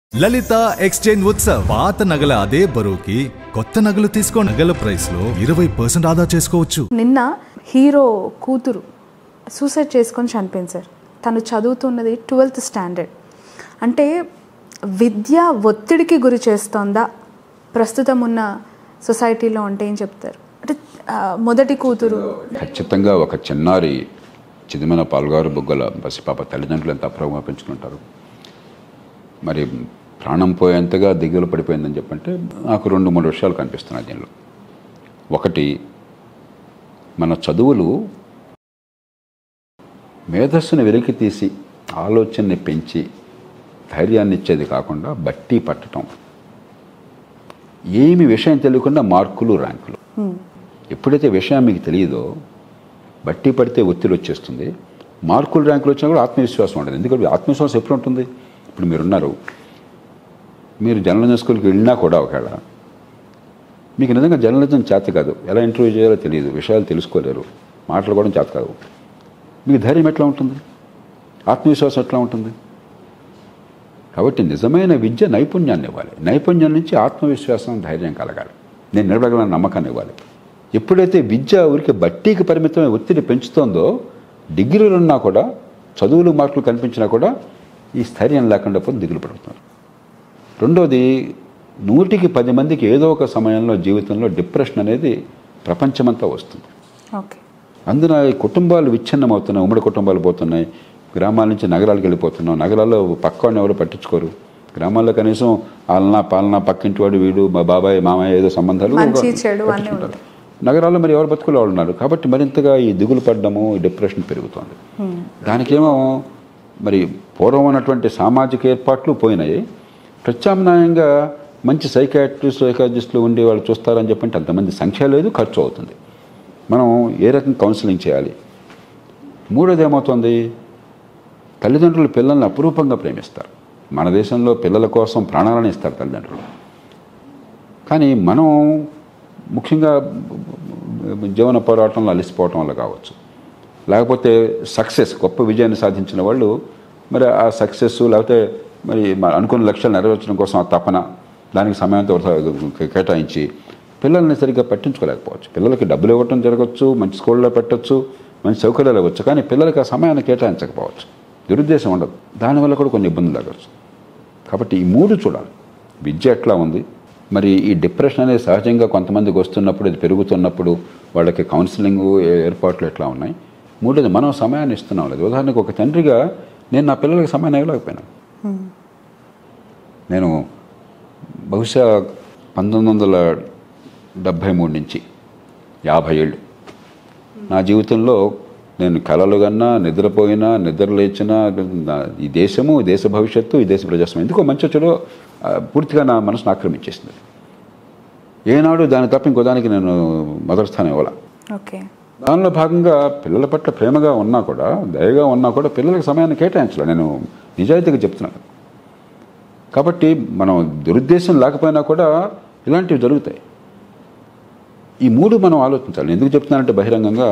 లలిత exchange Utsav పాత నగల అదే బరువుకి కొత్త నగలు తీసుకో నగల ప్రైస్ లో ఇరవై పర్సెంట్ ఆదా చేసుకోవచ్చు నిన్న హీరో కూతురు సూసైడ్ చేసుకొని చనిపోయింది సార్ తను చదువుతున్నది ట్వెల్త్ స్టాండర్డ్ అంటే విద్య ఒత్తిడికి గురి చేస్తోందా ప్రస్తుతం ఉన్న సొసైటీలో అంటే ఏం చెప్తారు అంటే ఆ, మొదటి కూతురు ఖచ్చితంగా ఒక చిన్నారి చిదిమన పాల్గారు బుగ్గల పసిపాప తల్లిదండ్రులు ఎంత అప్రమగా పెంచుకుంటారు మరి ప్రాణం పోయేంతగా దిగులు పడిపోయిందని చెప్పంటే నాకు రెండు మూడు విషయాలు కనిపిస్తున్నాయి దీనిలో ఒకటి మన చదువులు మేధస్సును వెలికి తీసి ఆలోచనని పెంచి ధైర్యాన్ని ఇచ్చేది కాకుండా బట్టి పట్టడం ఏమి విషయం తెలియకుండా మార్కులు ర్యాంకులు ఎప్పుడైతే విషయం మీకు తెలియదో బట్టి పడితే ఒత్తిడి వచ్చేస్తుంది మార్కులు ర్యాంకులు వచ్చినా కూడా ఆత్మవిశ్వాసం ఉండదు ఎందుకంటే ఆత్మవిశ్వాసం ఎప్పుడు ఉంటుంది ఇప్పుడు మీరున్నారు మీరు జర్నలిజం స్కూల్కి వెళ్ళినా కూడా ఒకవేళ మీకు నిజంగా జర్నలిజం చేత కాదు ఎలా ఇంటర్వ్యూ చేయాలో తెలియదు విషయాలు తెలుసుకోలేరు మాట్లాడుకోవడం చేత కాదు మీకు ధైర్యం ఎట్లా ఉంటుంది ఆత్మవిశ్వాసం ఎట్లా ఉంటుంది కాబట్టి నిజమైన విద్య నైపుణ్యాన్ని ఇవ్వాలి నైపుణ్యం నుంచి ఆత్మవిశ్వాసం ధైర్యం కలగాలి నేను నిలబడగల నమ్మకాన్ని ఇవ్వాలి ఎప్పుడైతే విద్య ఊరికి బట్టీకి పరిమితమై ఒత్తిడి పెంచుతోందో డిగ్రీలు ఉన్నా కూడా చదువులు మార్కులు కనిపించినా కూడా ఈ స్థైర్యం లేకుండా పోతే దిగులు పడుతున్నారు రెండోది నూటికి పది మందికి ఏదో ఒక సమయంలో జీవితంలో డిప్రెషన్ అనేది ప్రపంచమంతా వస్తుంది ఓకే అందున ఈ కుటుంబాలు విచ్ఛిన్నమవుతున్నాయి ఉమ్మడి కుటుంబాలు పోతున్నాయి గ్రామాల నుంచి నగరాలకు వెళ్ళిపోతున్నాం నగరాల్లో పక్కవాడిని ఎవరు పట్టించుకోరు గ్రామాల్లో కనీసం ఆలన పాలన పక్కింటి వాడు వీడు మా బాబాయ్ మామయ్య ఏదో సంబంధాలు మంచి, చెడు అన్నీ పట్టించుకుంటారు. నగరాల్లో మరి ఎవరు బతుకులు వాళ్ళు ఉన్నారు కాబట్టి మరింతగా ఈ దిగులు పడ్డము ఈ డిప్రెషన్ పెరుగుతోంది దానికేమో మరి పూర్వం ఉన్నటువంటి సామాజిక ఏర్పాట్లు పోయినాయి ప్రత్యామ్నాయంగా మంచి సైకాట్రిస్ట్ సైకాలజిస్టులు ఉండి వాళ్ళు చూస్తారని చెప్పంటే అంతమంది సంఖ్య లేదు ఖర్చు అవుతుంది మనం ఏ రకం కౌన్సిలింగ్ చేయాలి మూడోది ఏమవుతుంది తల్లిదండ్రులు పిల్లల్ని అపురూపంగా ప్రేమిస్తారు మన దేశంలో పిల్లల కోసం ప్రాణాలను ఇస్తారు తల్లిదండ్రులు కానీ మనం ముఖ్యంగా జీవన పోరాటంలో అలసిపోవటం వల్ల కావచ్చు లేకపోతే సక్సెస్ గొప్ప విజయాన్ని సాధించిన వాళ్ళు మరి ఆ సక్సెస్ లేకపోతే మరి మన అనుకున్న లక్ష్యాలు నెరవేర్చడం కోసం ఆ తపన దానికి సమయంతో కేటాయించి పిల్లల్ని సరిగ్గా పట్టించుకోలేకపోవచ్చు పిల్లలకి డబ్బులు ఇవ్వటం జరగవచ్చు మంచి స్కూల్లో పెట్టచ్చు మంచి సౌకర్యాలు ఇవ్వచ్చు కానీ పిల్లలకి ఆ సమయాన్ని కేటాయించకపోవచ్చు దురుద్దేశం ఉండదు దానివల్ల కూడా కొన్ని ఇబ్బందులు తగ్గచ్చు కాబట్టి ఈ మూడు చూడాలి విద్య ఎట్లా ఉంది మరి ఈ డిప్రెషన్ అనేది సహజంగా కొంతమందికి వస్తున్నప్పుడు ఇది పెరుగుతున్నప్పుడు వాళ్ళకి కౌన్సిలింగ్ ఏర్పాట్లు ఎట్లా ఉన్నాయి మూడోది మనం సమయాన్ని ఇస్తున్నాం లేదు ఉదాహరణకు ఒక తండ్రిగా నేను నా పిల్లలకి సమయం ఇవ్వలేకపోయినా నేను బహుశా పంతొమ్మిది వందల డెబ్భై మూడు నుంచి యాభై ఏళ్ళు నా జీవితంలో నేను కలలు కన్నా నిద్రపోయినా నిద్ర లేచినా నా- ఈ దేశము ఈ దేశ భవిష్యత్తు ఈ దేశ ప్రజాస్వామ్యం ఎందుకో మంచి చెడు ఆ, పూర్తిగా నా మనసును ఆక్రమించేసింది ఏనాడు దాని తప్ప ఇంకో దానికి నేను మొదటి స్థానం ఇవ్వాల ఓకే దానిలో భాగంగా పిల్లల పట్ల ప్రేమగా ఉన్నా కూడా దయగా ఉన్నా కూడా పిల్లలకు సమయాన్ని కేటాయించాలి నేను నిజాయితీగా చెప్తున్నాను కాబట్టి మనం దురుద్దేశం లేకపోయినా కూడా ఇలాంటివి జరుగుతాయి ఈ మూడు మనం ఆలోచించాలి ఎందుకు చెప్తున్నానంటే బహిరంగంగా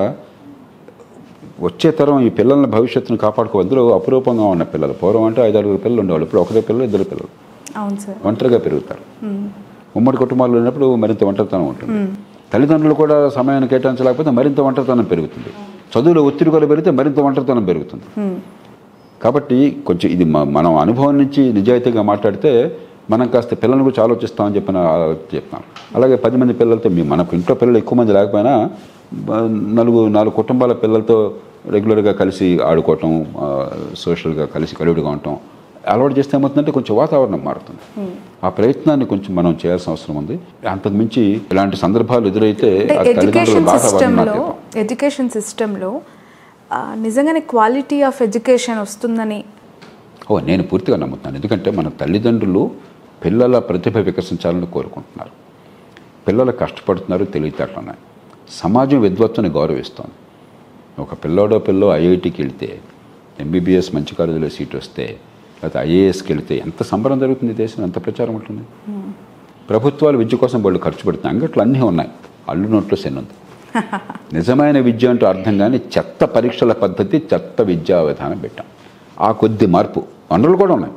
వచ్చే తరం ఈ పిల్లల భవిష్యత్తును కాపాడుకో అందులో అపురూపంగా ఉన్న పిల్లలు పూర్వం అంటే ఐదారుగురు పిల్లలు ఉండేవాళ్ళు ఇప్పుడు ఒకరే పిల్లలు ఇద్దరు పిల్లలు అవును సార్ ఒంటరిగా పెరుగుతారు ఉమ్మడి కుటుంబాల్లో ఉన్నప్పుడు మరింత ఒంటరితనం ఉంటుంది తల్లిదండ్రులు కూడా సమయాన్ని కేటాయించలేకపోతే మరింత ఒంటరితనం పెరుగుతుంది చదువులో ఒత్తిడి కూడా పెరిగితే మరింత ఒంటరితనం పెరుగుతుంది కాబట్టి కొంచెం ఇది మ- మనం అనుభవం నుంచి నిజాయితీగా మాట్లాడితే మనం కాస్త పిల్లల గురించి ఆలోచిస్తామని చెప్పిన చెప్తాను అలాగే పది మంది పిల్లలతో మీ మనకు ఇంట్లో పిల్లలు ఎక్కువ మంది లేకపోయినా బ- నలుగు నాలుగు కుటుంబాల పిల్లలతో రెగ్యులర్గా కలిసి ఆడుకోవటం ఆ, సోషల్గా కలిసి కలివిడిగా ఉండటం అలవాటు చేస్తే ఏమవుతుందంటే కొంచెం వాతావరణం మారుతుంది ఆ ప్రయత్నాన్ని కొంచెం మనం చేయాల్సిన అవసరం ఉంది అంతకు మించి ఇలాంటి సందర్భాలు ఎదురైతే అంటే ఆ తల్లిదండ్రుల ఎడ్యుకేషన్ బాధ వాళ్ళని సిస్టంలో నాకేతం. ఎడ్యుకేషన్ సిస్టంలో నిజంగానే క్వాలిటీ ఆఫ్ ఎడ్యుకేషన్ వస్తుందని ఓ నేను పూర్తిగా నమ్ముతున్నాను ఎందుకంటే మన తల్లిదండ్రులు పిల్లల ప్రతిభ వికసించాలని కోరుకుంటున్నారు పిల్లలు కష్టపడుతున్నారు తెలివితేటలు ఉన్నాయి సమాజం విద్వత్తుని గౌరవిస్తోంది ఒక పిల్లోడో పిల్లో ఐఐటికి వెళ్తే ఎంబీబీఎస్ మంచి కాలేజీలో సీట్ వస్తే లేకపోతే ఐఏఎస్కి వెళితే ఎంత సంబరం జరుగుతుంది ఈ దేశం ఎంత ప్రచారం ఉంటుంది ప్రభుత్వాలు విద్య కోసం వాళ్ళు ఖర్చు పెడుతున్నాయి అంగట్లో అన్నీ ఉన్నాయి అల్లు నోట్లో సెన్నుంది నిజమైన విద్య అంటూ అర్థం కానీ చెత్త పరీక్షల పద్ధతి చెత్త విద్యా విధానం పెట్టాం ఆ కొద్ది మార్పు వనరులు కూడా ఉన్నాయి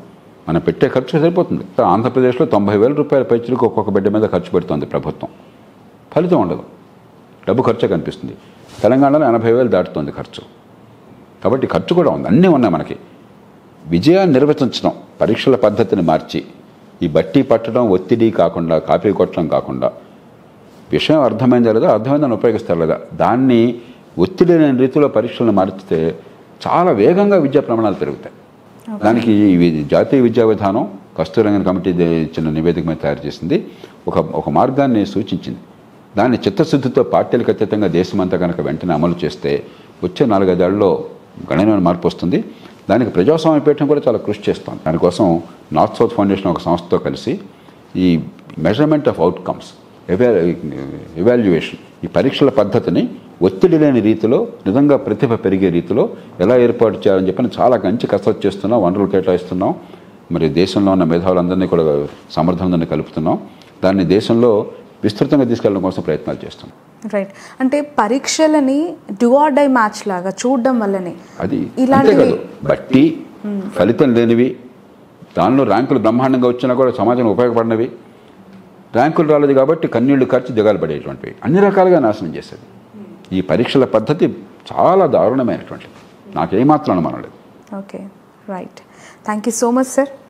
మనం పెట్టే ఖర్చు సరిపోతుంది ఆంధ్రప్రదేశ్లో తొంభై వేల రూపాయల పైచులకు ఒక్కొక్క బిడ్డ మీద ఖర్చు పెడుతోంది ప్రభుత్వం ఫలితం ఉండదు డబ్బు ఖర్చే కనిపిస్తుంది తెలంగాణలో ఎనభై వేలు దాటుతుంది ఖర్చు కాబట్టి ఖర్చు కూడా ఉంది అన్నీ ఉన్నాయి మనకి విజయాన్ని నిర్వచించడం పరీక్షల పద్ధతిని మార్చి ఈ బట్టి పట్టడం ఒత్తిడి కాకుండా కాపీ కొట్టడం కాకుండా విషయం అర్థమైందా లేదా అర్థమైందని ఉపయోగిస్తారు లేదా దాన్ని ఒత్తిడి లేని రీతిలో పరీక్షలను మార్చితే చాలా వేగంగా విద్యా ప్రమాణాలు పెరుగుతాయి దానికి ఈ వి- జాతీయ విద్యా విధానం కస్తూరంగన్ కమిటీ దే- ఇచ్చిన నివేదిక మీద తయారు చేసింది ఒక ఒక మార్గాన్ని సూచించింది దాన్ని చిత్తశుద్ధితో పార్టీలకు అతీతంగా దేశమంతా కనుక వెంటనే అమలు చేస్తే వచ్చే నాలుగైదేళ్లలో గణనీయమైన మార్పు వస్తుంది దానికి ప్రజాస్వామ్య పీఠం కూడా చాలా కృషి చేస్తాం దానికోసం నార్త్ సౌత్ ఫౌండేషన్ ఒక సంస్థతో కలిసి ఈ మెజర్మెంట్ ఆఫ్ అవుట్కమ్స్ ఎవాల్యుయేషన్ ఈ పరీక్షల పద్ధతిని ఒత్తిడి లేని రీతిలో నిజంగా ప్రతిభ పెరిగే రీతిలో ఎలా ఏర్పాటు చేయాలని చెప్పని చాలా మంచి కసరత్తు చేస్తున్నాం వనరులు కేటాయిస్తున్నాం మరి దేశంలో ఉన్న మేధావులందరినీ కూడా సమర్థవంతంగా కలుపుతున్నాం దాన్ని దేశంలో విస్తృతంగా తీసుకెళ్ళడం కోసం ప్రయత్నాలు చేస్తున్నాం రైట్ అంటే పరీక్షలని డూ ఆర్ డై మ్యాచ్ లాగా చూడడం వల్లనే అది ఇలాంటివి- అంతేకాదు బట్టి ఫలితం లేనివి దానిలో ర్యాంకులు బ్రహ్మాండంగా వచ్చినా కూడా సమాజం ఉపయోగపడినవి ర్యాంకులు రాలేదు కాబట్టి కన్నీళ్లు ఖర్చు దిగాలు పడేటువంటివి అన్ని రకాలుగా నాశనం చేసేది ఈ పరీక్షల పద్ధతి చాలా దారుణమైనటువంటిది నాకేమాత్రం అనుమానం లేదు okay right thank you so much sir